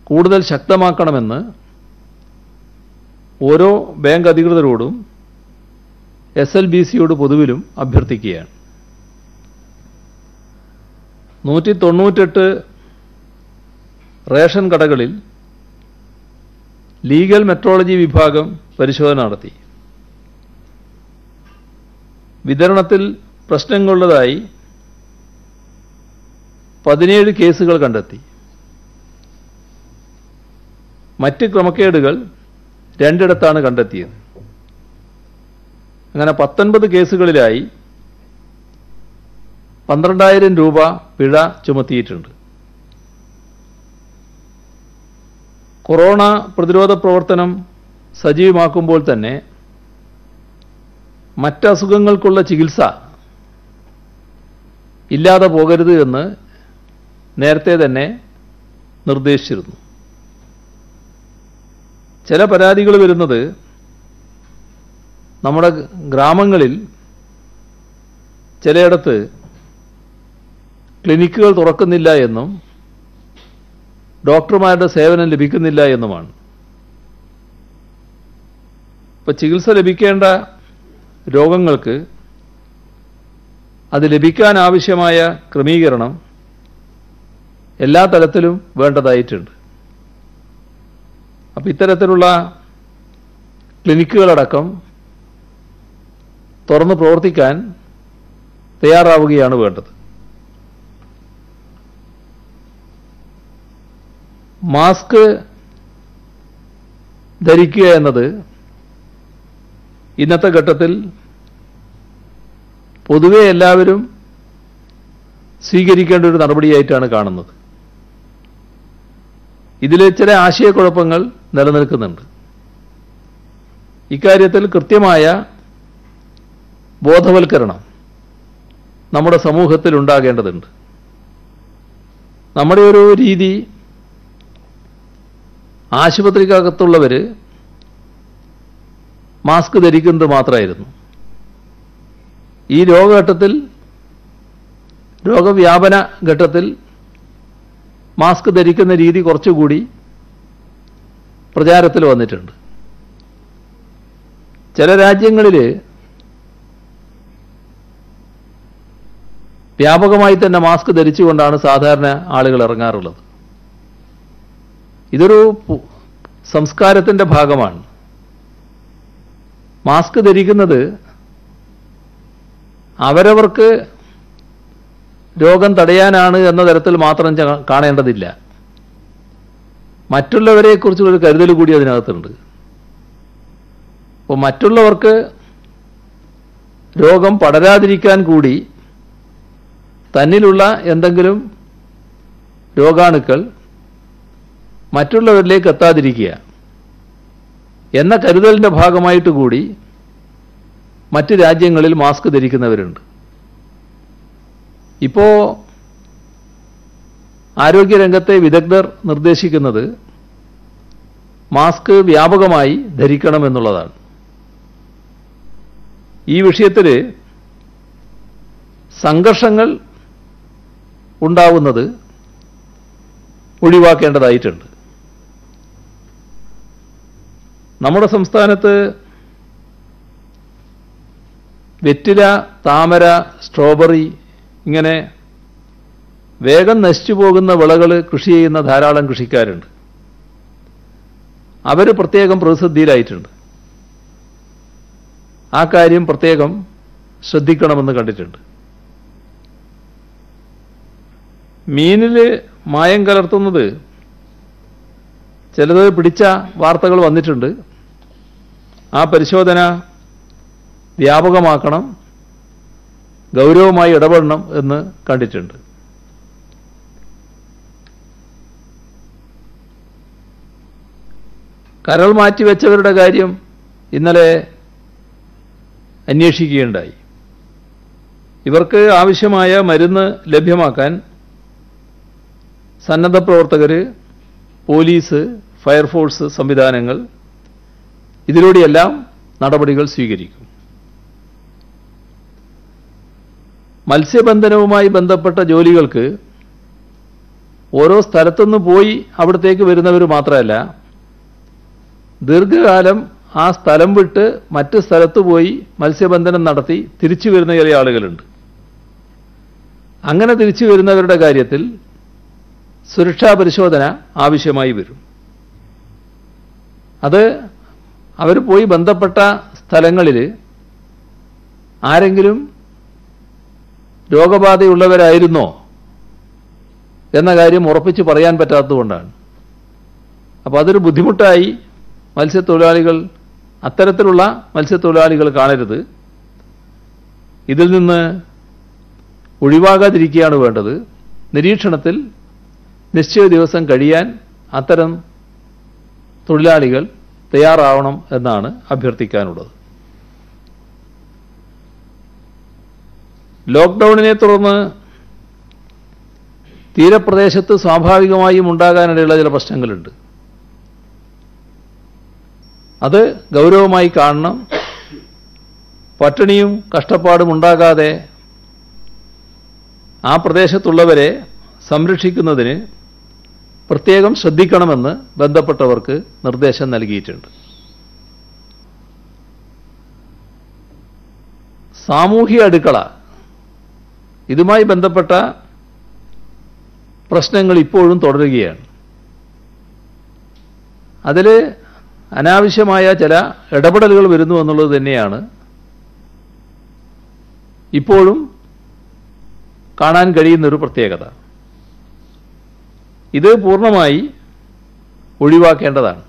കൂടുതൽ ശക്തമാക്കണമെന്ന് ഓരോ ബാങ്ക് അധികൃതരോടും എസ് എൽ ബി സിയോട് പൊതുവിലും അഭ്യർത്ഥിക്കുകയാണ് നൂറ്റി തൊണ്ണൂറ്റെട്ട് റേഷൻ കടകളിൽ ലീഗൽ മെട്രോളജി വിഭാഗം പരിശോധന നടത്തി വിതരണത്തിൽ പ്രശ്നങ്ങളുള്ളതായി പതിനേഴ് കേസുകൾ കണ്ടെത്തി മറ്റ് ക്രമക്കേടുകൾ രണ്ടിടത്താണ് കണ്ടെത്തിയത് അങ്ങനെ പത്തൊൻപത് കേസുകളിലായി പന്ത്രണ്ടായിരം രൂപ പിഴ ചുമത്തിയിട്ടുണ്ട് കൊറോണ പ്രതിരോധ പ്രവർത്തനം സജീവമാക്കുമ്പോൾ തന്നെ മറ്റസുഖങ്ങൾക്കുള്ള ചികിത്സ ഇല്ലാതെ പോകരുത് എന്ന് നേരത്തെ തന്നെ നിർദ്ദേശിച്ചിരുന്നു ചില പരാതികൾ വരുന്നത് നമ്മുടെ ഗ്രാമങ്ങളിൽ ചിലയിടത്ത് ക്ലിനിക്കുകൾ തുറക്കുന്നില്ല എന്നും ഡോക്ടർമാരുടെ സേവനം ലഭിക്കുന്നില്ല എന്നുമാണ് ഇപ്പൊ ചികിത്സ ലഭിക്കേണ്ട രോഗങ്ങൾക്ക് അത് ലഭിക്കാൻ ആവശ്യമായ ക്രമീകരണം എല്ലാ തലത്തിലും വേണ്ടതായിട്ടുണ്ട് അപ്പം ഇത്തരത്തിലുള്ള ക്ലിനിക്കുകളടക്കം തുറന്ന് പ്രവർത്തിക്കാൻ തയ്യാറാവുകയാണ് വേണ്ടത് മാസ്ക് ധരിക്കുക എന്നത് ഇന്നത്തെ ഘട്ടത്തിൽ പൊതുവെ എല്ലാവരും സ്വീകരിക്കേണ്ട ഒരു നടപടിയായിട്ടാണ് കാണുന്നത് ഇതിൽ ചില ആശയക്കുഴപ്പങ്ങൾ നിലനിൽക്കുന്നുണ്ട് ഇക്കാര്യത്തിൽ കൃത്യമായ ബോധവൽക്കരണം നമ്മുടെ സമൂഹത്തിൽ ഉണ്ടാകേണ്ടതുണ്ട് നമ്മുടെ ഒരു രീതി ആശുപത്രിക്കകത്തുള്ളവർ മാസ്ക് ധരിക്കുന്നത് മാത്രമായിരുന്നു ഈ രോഗഘട്ടത്തിൽ രോഗവ്യാപന ഘട്ടത്തിൽ മാസ്ക് ധരിക്കുന്ന രീതി കുറച്ചുകൂടി പ്രചാരത്തിൽ വന്നിട്ടുണ്ട് ചില രാജ്യങ്ങളിൽ വ്യാപകമായി തന്നെ മാസ്ക് ധരിച്ചുകൊണ്ടാണ് സാധാരണ ആളുകൾ ഇറങ്ങാറുള്ളത് ഇതൊരു പു- സംസ്കാരത്തിന്റെ ഭാഗമാണ് മാസ്ക് ധരിക്കുന്നത് അവരവർക്ക് രോഗം തടയാനാണ് എന്ന തരത്തിൽ മാത്രം ച- കാണേണ്ടതില്ല മറ്റുള്ളവരെക്കുറിച്ചുള്ളൊരു കരുതൽ കൂടി അതിനകത്തുണ്ട് അപ്പോൾ മറ്റുള്ളവർക്ക് രോഗം പടരാതിരിക്കാൻ കൂടി തന്നിലുള്ള എന്തെങ്കിലും രോഗാണുക്കൾ മറ്റുള്ളവരിലേക്ക് എത്താതിരിക്കുക എന്ന കരുതലിൻ്റെ ഭാഗമായിട്ട് കൂടി മറ്റ് രാജ്യങ്ങളിൽ മാസ്ക് ധരിക്കുന്നവരുണ്ട് ഇപ്പോൾ ആരോഗ്യരംഗത്തെ വിദഗ്ധർ നിർദ്ദേശിക്കുന്നത് മാസ്ക് വ്യാപകമായി ധരിക്കണമെന്നുള്ളതാണ് ഈ വിഷയത്തിൽ സംഘർഷങ്ങൾ ഉണ്ടാവുന്നത് ഒഴിവാക്കേണ്ടതായിട്ടുണ്ട് നമ്മുടെ സംസ്ഥാനത്ത് വെറ്റില താമര സ്ട്രോബെറി ഇങ്ങനെ വേഗം നശിച്ചു പോകുന്ന വിളകൾ കൃഷി ചെയ്യുന്ന ധാരാളം കൃഷിക്കാരുണ്ട് അവർ പ്രത്യേകം പ്രതിസന്ധിയിലായിട്ടുണ്ട് ആ കാര്യം പ്രത്യേകം ശ്രദ്ധിക്കണമെന്ന് കണ്ടിട്ടുണ്ട് മീനിൽ മായം കലർത്തുന്നത് ചിലത് പിടിച്ച വാർത്തകൾ വന്നിട്ടുണ്ട് ആ പരിശോധന വ്യാപകമാക്കണം ഗൗരവമായി ഇടപെടണം എന്ന് കണ്ടിട്ടുണ്ട് കരൾ മാറ്റിവെച്ചവരുടെ കാര്യം ഇന്നലെ അന്വേഷിക്കുകയുണ്ടായി ഇവർക്ക് ആവശ്യമായ മരുന്ന് ലഭ്യമാക്കാൻ സന്നദ്ധ പ്രവർത്തകർ പോലീസ് ഫയർഫോഴ്സ് സംവിധാനങ്ങൾ ഇതിലൂടെയെല്ലാം നടപടികൾ സ്വീകരിക്കും മത്സ്യബന്ധനവുമായി ബന്ധപ്പെട്ട ജോലികൾക്ക് ഓരോ സ്ഥലത്തുനിന്ന് പോയി അവിടത്തേക്ക് വരുന്നവർ മാത്രമല്ല ദീർഘകാലം ആ സ്ഥലം വിട്ട് മറ്റ് സ്ഥലത്ത് പോയി മത്സ്യബന്ധനം നടത്തി തിരിച്ചു വരുന്ന ചില ആളുകളുണ്ട് അങ്ങനെ തിരിച്ചു വരുന്നവരുടെ കാര്യത്തിൽ സുരക്ഷാ പരിശോധന ആവശ്യമായി വരും അത് അവർ പോയി ബന്ധപ്പെട്ട സ്ഥലങ്ങളിൽ ആരെങ്കിലും രോഗബാധയുള്ളവരായിരുന്നോ എന്ന കാര്യം ഉറപ്പിച്ച് പറയാൻ പറ്റാത്തതുകൊണ്ടാണ് അപ്പോൾ അതൊരു ബുദ്ധിമുട്ടായി മത്സ്യത്തൊഴിലാളികൾ അത്തരത്തിലുള്ള മത്സ്യത്തൊഴിലാളികൾ കാണരുത് ഇതിൽ നിന്ന് ഒഴിവാകാതിരിക്കുകയാണ് വേണ്ടത് നിരീക്ഷണത്തിൽ നിശ്ചയ ദിവസം കഴിയാൻ അത്തരം തൊഴിലാളികൾ തയ്യാറാവണം എന്നാണ് അഭ്യർത്ഥിക്കാനുള്ളത് ലോക്ക്ഡൌണിനെ തുടർന്ന് തീരപ്രദേശത്ത് സ്വാഭാവികമായും ഉണ്ടാകാനിടയുള്ള ചില പ്രശ്നങ്ങളുണ്ട് അത് ഗൗരവമായി കാണണം പട്ടിണിയും കഷ്ടപ്പാടും ഉണ്ടാകാതെ ആ പ്രദേശത്തുള്ളവരെ സംരക്ഷിക്കുന്നതിന് പ്രത്യേകം ശ്രദ്ധിക്കണമെന്ന് ബന്ധപ്പെട്ടവർക്ക് നിർദ്ദേശം നൽകിയിട്ടുണ്ട് സാമൂഹ്യ അടുക്കള ഇതുമായി ബന്ധപ്പെട്ട പ്രശ്നങ്ങൾ ഇപ്പോഴും തുടരുകയാണ് അതിൽ അനാവശ്യമായ ചില ഇടപെടലുകൾ വരുന്നു എന്നുള്ളത് തന്നെയാണ് ഇപ്പോഴും കാണാൻ കഴിയുന്നൊരു പ്രത്യേകത ഇത് പൂർണ്ണമായി ഒഴിവാക്കേണ്ടതാണ്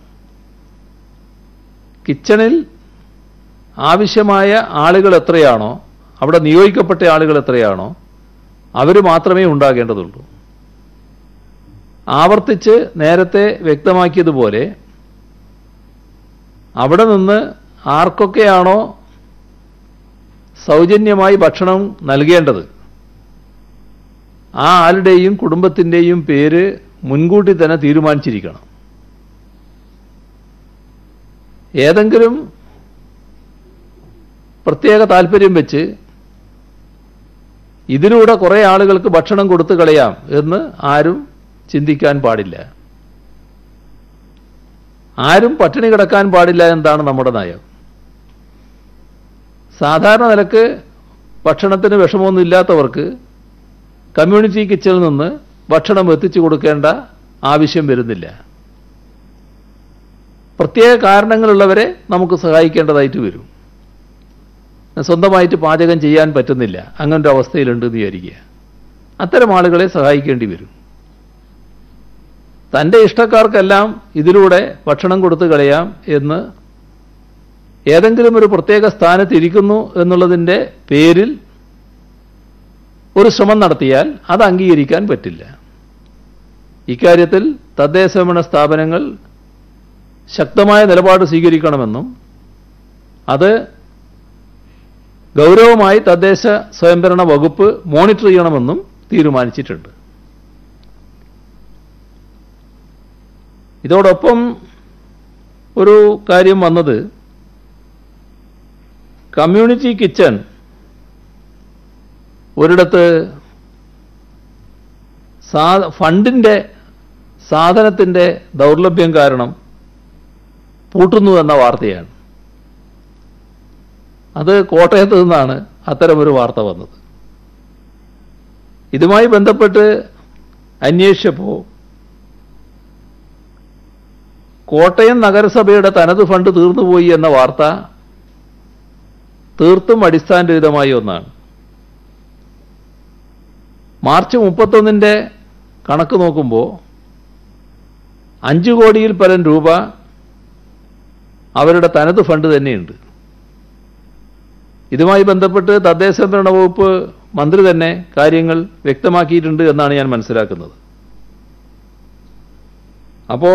കിച്ചണിൽ ആവശ്യമായ ആളുകൾ എത്രയാണോ അവിടെ നിയോഗിക്കപ്പെട്ട ആളുകൾ എത്രയാണോ അവർ മാത്രമേ ഉണ്ടാകേണ്ടതുള്ളൂ ആവർത്തിച്ച് നേരത്തെ വ്യക്തമാക്കിയതുപോലെ അവിടെ നിന്ന് ആർക്കൊക്കെയാണോ സൗജന്യമായി ഭക്ഷണം നൽകേണ്ടത് ആ ആളുടെയും കുടുംബത്തിൻ്റെയും പേര് മുൻകൂട്ടി തന്നെ തീരുമാനിച്ചിരിക്കണം ഏതെങ്കിലും പ്രത്യേക താല്പര്യം വെച്ച് ഇതിലൂടെ കുറേ ആളുകൾക്ക് ഭക്ഷണം കൊടുത്തു കളയാം എന്ന് ആരും ചിന്തിക്കാൻ പാടില്ല ആരും പട്ടിണി കിടക്കാൻ പാടില്ല എന്നതാണ് നമ്മുടെ നയം സാധാരണ നിലക്ക് ഭക്ഷണത്തിന് വിഷമമൊന്നും ഇല്ലാത്തവർക്ക് കമ്മ്യൂണിറ്റി കിച്ചണിൽ നിന്ന് ഭക്ഷണം എത്തിച്ചു കൊടുക്കേണ്ട ആവശ്യം വരുന്നില്ല പ്രത്യേക കാരണങ്ങളുള്ളവരെ നമുക്ക് സഹായിക്കേണ്ടതായിട്ട് വരും സ്വന്തമായിട്ട് പാചകം ചെയ്യാൻ പറ്റുന്നില്ല അങ്ങനൊരു അവസ്ഥയിലുണ്ട് എന്ന് വിചാരിക്കുക അത്തരം ആളുകളെ സഹായിക്കേണ്ടി വരും തൻ്റെ ഇഷ്ടക്കാർക്കെല്ലാം ഇതിലൂടെ ഭക്ഷണം കൊടുത്തു കളയാം എന്ന് ഏതെങ്കിലും ഒരു പ്രത്യേക സ്ഥാനത്ത് ഇരിക്കുന്നു എന്നുള്ളതിൻ്റെ പേരിൽ ഒരു ശ്രമം നടത്തിയാൽ അത് അംഗീകരിക്കാൻ പറ്റില്ല ഇക്കാര്യത്തിൽ തദ്ദേശഭരണ സ്ഥാപനങ്ങൾ ശക്തമായ നിലപാട് സ്വീകരിക്കണമെന്നും അത് ഗൗരവമായി തദ്ദേശ സ്വയംഭരണ വകുപ്പ് മോണിറ്റർ ചെയ്യണമെന്നും തീരുമാനിച്ചിട്ടുണ്ട് ഇതോടൊപ്പം ഒരു കാര്യം വന്നത് കമ്മ്യൂണിറ്റി കിച്ചൺ ഒരിടത്ത് സാ ഫണ്ടിൻ്റെ സാധനത്തിൻ്റെ ദൗർലഭ്യം കാരണം പൂട്ടുന്നു എന്ന വാർത്തയാണ് അത് കോട്ടയത്ത് നിന്നാണ് അത്തരമൊരു വാർത്ത വന്നത് ഇതുമായി ബന്ധപ്പെട്ട് അന്വേഷിച്ചപ്പോൾ കോട്ടയം നഗരസഭയുടെ തനത് ഫണ്ട് തീർന്നുപോയി എന്ന വാർത്ത തീർത്തും അടിസ്ഥാനരഹിതമായ ഒന്നാണ് മാർച്ച് മുപ്പത്തൊന്നിൻ്റെ കണക്ക് നോക്കുമ്പോൾ അഞ്ച് കോടിയിൽ പരം രൂപ അവരുടെ തനത് ഫണ്ട് തന്നെയുണ്ട് ഇതുമായി ബന്ധപ്പെട്ട് തദ്ദേശ ഭരണ വകുപ്പ് മന്ത്രി തന്നെ കാര്യങ്ങൾ വ്യക്തമാക്കിയിട്ടുണ്ട് എന്നാണ് ഞാൻ മനസ്സിലാക്കുന്നത് അപ്പോ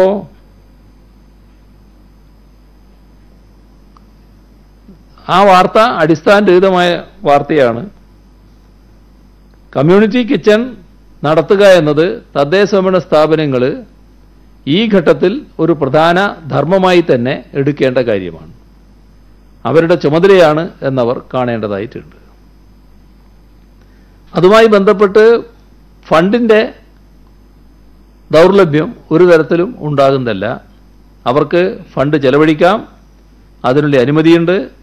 ആ വാർത്ത അടിസ്ഥാനരഹിതമായ വാർത്തയാണ് കമ്മ്യൂണിറ്റി കിച്ചൺ നടത്തുക എന്നത് തദ്ദേശഭരണ സ്ഥാപനങ്ങൾ ഈ ഘട്ടത്തിൽ ഒരു പ്രധാന ധർമ്മമായി തന്നെ എടുക്കേണ്ട കാര്യമാണ് അവരുടെ ചുമതലയാണ് എന്നവർ കാണേണ്ടതായിട്ടുണ്ട് അതുമായി ബന്ധപ്പെട്ട് ഫണ്ടിൻ്റെ ദൗർലഭ്യം ഒരു തരത്തിലും ഉണ്ടാകുന്നതല്ല അവർക്ക് ഫണ്ട് ചെലവഴിക്കാം അതിനുള്ള അനുമതിയുണ്ട്